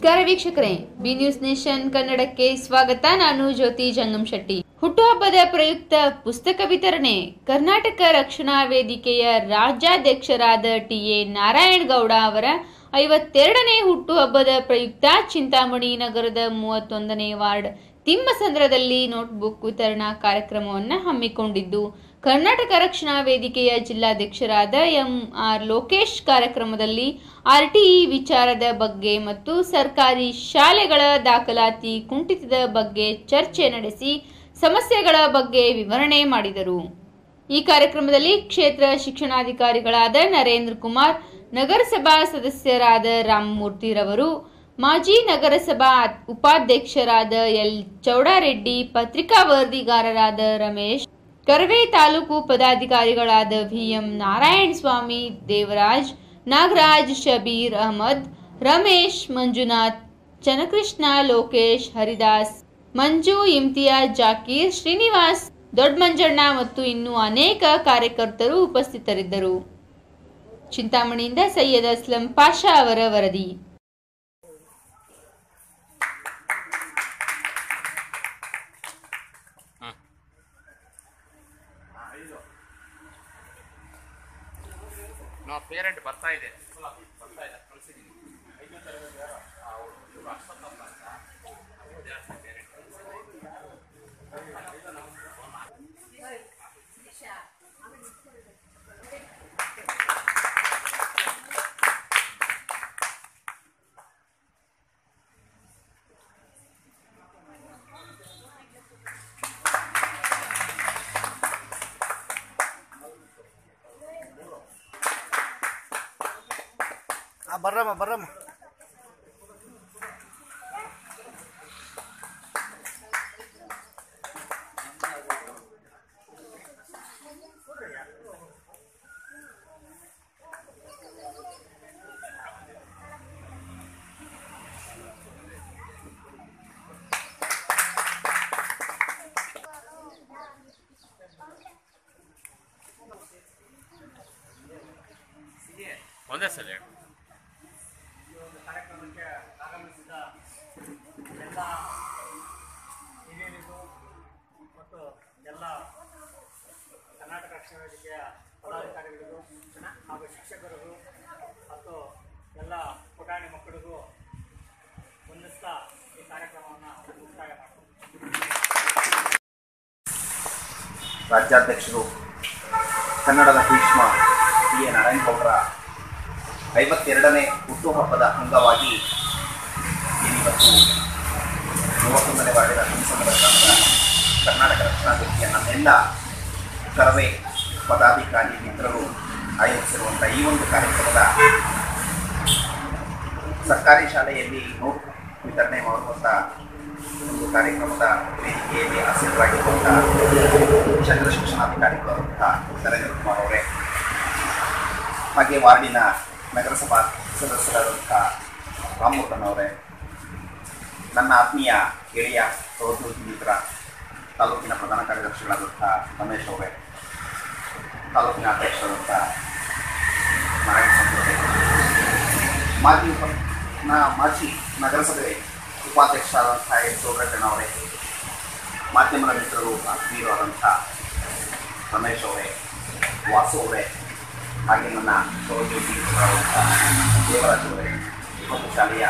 ನಮಸ್ಕಾರ ವೀಕ್ಷಕರೇ B news nation ಕನ್ನಡಕ್ಕೆ ಸ್ವಾಗತ ನಾನು ಜ್ಯೋತಿ ಜಂಗಮ್ ಶೆಟ್ಟಿ ಹುಟ್ಟುಹಬ್ಬದ ಪ್ರಯುಕ್ತ ಪುಸ್ತಕ ವಿತರಣೆ ಕರ್ನಾಟಕ ರಕ್ಷಣಾ ವೇದಿಕೆಯ ರಾಜ್ಯಾಧ್ಯಕ್ಷರಾದ ಟಿ ಎ ನಾರಾಯಣ್ ಗೌಡ ಅವರ ಐವತ್ತೆರಡನೇ ಹುಟ್ಟುಹಬ್ಬದ ಪ್ರಯುಕ್ತ ಚಿಂತಾಮಣಿ ನಗರದ ಮೂವತ್ತೊಂದನೇ ವಾರ್ಡ್ ತಿಮ್ಮಸಂದ್ರದಲ್ಲಿ ನೋಟ್ಬುಕ್ ವಿತರಣಾ ಕಾರ್ಯಕ್ರಮವನ್ನು ಹಮ್ಮಿಕೊಂಡಿದ್ದು ಕರ್ನಾಟಕ ರಕ್ಷಣಾ ವೇದಿಕೆಯ ಜಿಲ್ಲಾಧ್ಯಕ್ಷರಾದ ಎಂ ಆರ್ ಲೋಕೇಶ್ ಕಾರ್ಯಕ್ರಮದಲ್ಲಿ ಆರ್ಟಿಇ ವಿಚಾರದ ಬಗ್ಗೆ ಮತ್ತು ಸರ್ಕಾರಿ ಶಾಲೆಗಳ ದಾಖಲಾತಿ ಕುಂಠಿತದ ಬಗ್ಗೆ ಚರ್ಚೆ ನಡೆಸಿ ಸಮಸ್ಯೆಗಳ ಬಗ್ಗೆ ವಿವರಣೆ ಮಾಡಿದರು ಈ ಕಾರ್ಯಕ್ರಮದಲ್ಲಿ ಕ್ಷೇತ್ರ ಶಿಕ್ಷಣಾಧಿಕಾರಿಗಳಾದ ನರೇಂದ್ರ ಕುಮಾರ್ ನಗರಸಭಾ ಸದಸ್ಯರಾದ ರಾಮಮೂರ್ತಿರವರು ಮಾಜಿ ನಗರಸಭಾ ಉಪಾಧ್ಯಕ್ಷರಾದ ಎಲ್ ಚೌಡಾರೆಡ್ಡಿ ಪತ್ರಿಕಾ ವರದಿಗಾರರಾದ ರಮೇಶ್ ಕರವೇ ತಾಲೂಕು ಪದಾಧಿಕಾರಿಗಳಾದ ವಿಎಂ ನಾರಾಯಣ ಸ್ವಾಮಿ ದೇವರಾಜ್ ನಾಗರಾಜ್ ಶಬೀರ್ ಅಹಮದ್ ರಮೇಶ್ ಮಂಜುನಾಥ್ ಚನ್ನಕೃಷ್ಣ ಲೋಕೇಶ್ ಹರಿದಾಸ್ ಮಂಜು ಇಮ್ತಿಯಾಜ್ ಜಾಕೀರ್ ಶ್ರೀನಿವಾಸ್ ದೊಡ್ಡಮಂಜಣ್ಣ ಮತ್ತು ಇನ್ನೂ ಅನೇಕ ಕಾರ್ಯಕರ್ತರು ಉಪಸ್ಥಿತರಿದ್ದರು ಚಿಂತಾಮಣಿಯಿಂದ ಸೈಯದ್ ಅಸ್ಲಂ ಪಾಷಾ ಅವರ ವರದಿ ನಾವು ಪೇರೆಂಟ್ ಬರ್ತಾ ಇದೆ ಬರ್ತಾ ಇದೆ ಕಳ್ಸಿದ್ದೀನಿ ಐದನೇ ತರಗತಿ ಅವರು ಅಶ್ವತ್ಥಪ್ಪ ಅಂತ ಅವ್ರು ಜಾಸ್ತಿ ಪೇರೆಂಟ್ ఆ బర్రమ్మ బర్రమ్మ ಒಂದೇ ಸಲ ಹೇಳು. ಈ ಒಂದು ಕಾರ್ಯಕ್ರಮಕ್ಕೆ ಆಗಮಿಸಿದ ಎಲ್ಲ ಹಿರಿಯರಿಗೂ ಮತ್ತು ಎಲ್ಲ ಕರ್ನಾಟಕ ರಕ್ಷಣಾ ವೇದಿಕೆಯ ಪದಾಧಿಕಾರಿಗಳಿಗೂ ಹಾಗೂ ಶಿಕ್ಷಕರಿಗೂ ಮತ್ತು ಎಲ್ಲ ಪುಟಾಣಿ ಮಕ್ಕಳಿಗೂ ವಂದಿಸ್ತಾ ಈ ಕಾರ್ಯಕ್ರಮವನ್ನು ಮುಕ್ತಾಯ ಮಾಡ್ತೀನಿ ರಾಜ್ಯಾಧ್ಯಕ್ಷರು ಕನ್ನಡದ ಭೀಷ್ಮ ಟಿ ಎ ನಾರಾಯಣಗೌಡರ ಐವತ್ತೆರಡನೇ ಹುಟ್ಟುಹಬ್ಬದ ಅಂಗವಾಗಿ ಏನಿವತ್ತು ಮೂವತ್ತೊಂದನೇ ವಾರ್ಡಿನ ಸಂಸದರ ಗ್ರಾಮದ ಕರ್ನಾಟಕ ರಕ್ಷಣಾ ವೇದಿಕೆಯ ನಮ್ಮೆಲ್ಲ ಕರವೇ ಪದಾಧಿಕಾರಿ ಮಿತ್ರರು ಆಯೋಜಿಸಿರುವಂಥ ಈ ಒಂದು ಕಾರ್ಯಕ್ರಮದ ಸರ್ಕಾರಿ ಶಾಲೆಯಲ್ಲಿ ನೋಟ್ ವಿತರಣೆ ಮಾಡುವಂಥ ಒಂದು ಕಾರ್ಯಕ್ರಮದ ವೇದಿಕೆಯಲ್ಲಿ ಆಸೀನರಾಗಿರುವಂಥ ಕ್ಷೇತ್ರ ಶಿಕ್ಷಣಾಧಿಕಾರಿಗಳಾದಂತಹ ನರೇಂದ್ರ ಕುಮಾರ್ ಅವರೇ ಹಾಗೆ ವಾರ್ಡಿನ ನಗರಸಭಾ ಸದಸ್ಯರಾದಂಥ ರಾಮಮೂರ್ಧನವರೇ ನನ್ನ ಆತ್ಮೀಯ ಗೆಳೆಯ ಸಹೋದ್ಯೋಗಿ ಮಿತ್ರ ತಾಲೂಕಿನ ಪ್ರಧಾನ ಕಾರ್ಯದರ್ಶಿಗಳಾದಂಥ ರಮೇಶ್ ಅವರೇ ತಾಲೂಕಿನ ಅಧ್ಯಕ್ಷರಾದಂಥ ನಾರಾಯಣ ಸ್ವಾಮಿ ಅವರೇ ಮಾಜಿ ಉಪ ನ- ಮಾಜಿ ನಗರಸಭೆ ಉಪಾಧ್ಯಕ್ಷರಾದಂಥ ಎಸ್ ಚೌಡರಣ್ಣನವರೇ ಮಾಧ್ಯಮದ ಮಿತ್ರರು ಆತ್ಮೀಯರು ಆದಂಥ ರಮೇಶ್ ಅವರೇ ವಾಸು ಅವರೇ ಹಾಗೆ ನನ್ನ ಸಹೋದ್ಯೋಗಿ ಆದಂಥ ದೇವರಾಜ್ ಅವರೇ ಈ ಒಂದು ಶಾಲೆಯ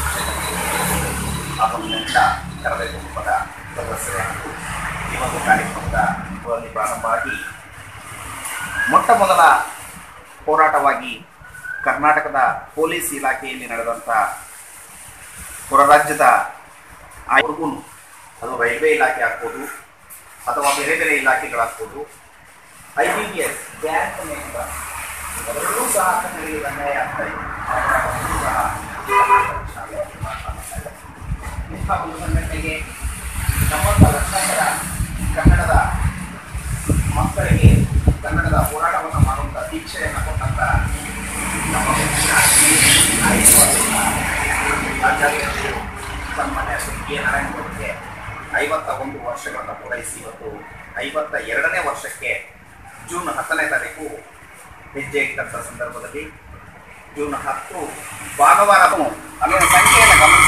ಆಗಮನದಿಂದ ಕರವೇ ಕುಟುಂಬದ ಸದಸ್ಯರೇ ಈ ಒಂದು ಕಾರ್ಯಕ್ರಮದ ಇದರಲ್ಲಿ ಪ್ರಾರಂಭವಾಗಿ ಮೊಟ್ಟ ಮೊದಲ ಹೋರಾಟವಾಗಿ ಕರ್ನಾಟಕದ ಪೊಲೀಸ್ ಇಲಾಖೆಯಲ್ಲಿ ನಡೆದಂಥ ಹೊರ ರಾಜ್ಯದ ಆಯೋಗವು ಅದು ರೈಲ್ವೆ ಇಲಾಖೆ ಆಗ್ಬೋದು ಅಥವಾ ಬೇರೆ ಬೇರೆ ಇಲಾಖೆಗಳಾಗ್ಬೋದು I B P S bank ನೇಮಕ ಅದರಲ್ಲೂ ಸಹ ಕನ್ನಡಿಗರಿಗೆ ಅನ್ಯಾಯ ಆಗ್ತಾ ಇದೆ ಅದರಲ್ಲೂ ಸಹ ಕರ್ನಾಟಕ ಶಾಲೆಯಲ್ಲಿ ಮಾತನಾಡ್ತಾ ಇದೆ. ಇಂಥ ಒಂದು ಸಂಘಟನೆಗೆ ನಮ್ಮಂಥ ಲಕ್ಷಾಂತರ ಕನ್ನಡದ ಮಕ್ಕಳಿಗೆ ಕನ್ನಡದ ಹೋರಾಟವನ್ನು ಮಾಡುವಂಥ ದೀಕ್ಷೆಯನ್ನು ಕೊಟ್ಟಂಥ ನಮ್ಮ ಮೆಚ್ಚಿನ ನಾಯಕರಾದಂಥ ರಾಜ್ಯಾಧ್ಯಕ್ಷರು ಸನ್ಮಾನ್ಯ ಶ್ರೀ ಕೆ ನಾರಾಯಣಗೌಡರಿಗೆ ಐವತ್ತ ಒಂದು ವರ್ಷಗಳನ್ನು ಪೂರೈಸಿ ಇವತ್ತು ಐವತ್ತ ಎರಡನೇ ವರ್ಷಕ್ಕೆ ಜೂನ್ ಹತ್ತನೇ ತಾರೀಕು ಹೆಜ್ಜೆ ಇಟ್ಟಂಥ ಸಂದರ್ಭದಲ್ಲಿ ಜೂನ್ ಹತ್ತು ಭಾನುವಾರವು ಅಲ್ಲಿನ ಸಂಖ್ಯೆಯನ್ನು ಗಮನಿಸಿ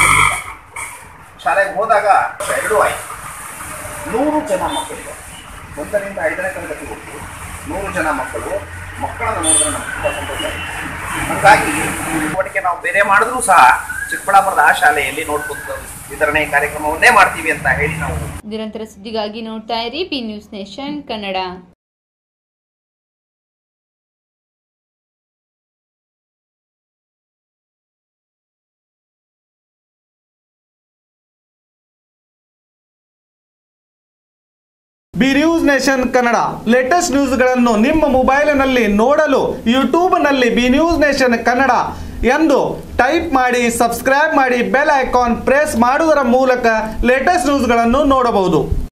ಶಾಲೆಗೆ ಹೋದಾಗ ಎರಡೂ ಆಯಿತು ನೂರು ಜನ ಮಕ್ಕಳಿಗೆ ಒಂದರಿಂದ ಐದನೇ ತರಗತಿವರೆಗೂ ನೂರು ಜನ ಮಕ್ಕಳು ಮಕ್ಕಳನ್ನು ನೋಡಿದ್ರೆ ನಮ್ಗೆ ತುಂಬ ಸಂತೋಷ ಆಯಿತು ಹಾಗಾಗಿ ಈ ಚಟುವಟಿಕೆ ನಾವು ಬೇರೆ ಮಾಡಿದ್ರೂ ಸಹ ಚಿಕ್ಕಬಳ್ಳಾಪುರದ ಆ ಶಾಲೆಯಲ್ಲಿ ನೋಟ್ಬುಕ್ ವಿತರಣೆ ಕಾರ್ಯಕ್ರಮವನ್ನೇ ಮಾಡ್ತೀವಿ ಅಂತ ಹೇಳಿ ನಾವು ನಿರಂತರ ಸುದ್ದಿಗಾಗಿ ನೋಡ್ತಾ ಇರಿ B news nation Kannada B news nation Kannada latest ನ್ಯೂಸ್ಗಳನ್ನು ನಿಮ್ಮ ಮೊಬೈಲಿನಲ್ಲಿ ನೋಡಲು ಯೂಟ್ಯೂಬ್ನಲ್ಲಿ ಬಿ ನ್ಯೂಸ್ ನೇಷನ್ ಕನ್ನಡ ಎಂದು ಟೈಪ್ ಮಾಡಿ ಸಬ್ಸ್ಕ್ರೈಬ್ ಮಾಡಿ ಬೆಲ್ ಐಕಾನ್ ಪ್ರೆಸ್ ಮಾಡುವುದರ ಮೂಲಕ ಲೇಟೆಸ್ಟ್ ನ್ಯೂಸ್ಗಳನ್ನು ನೋಡಬಹುದು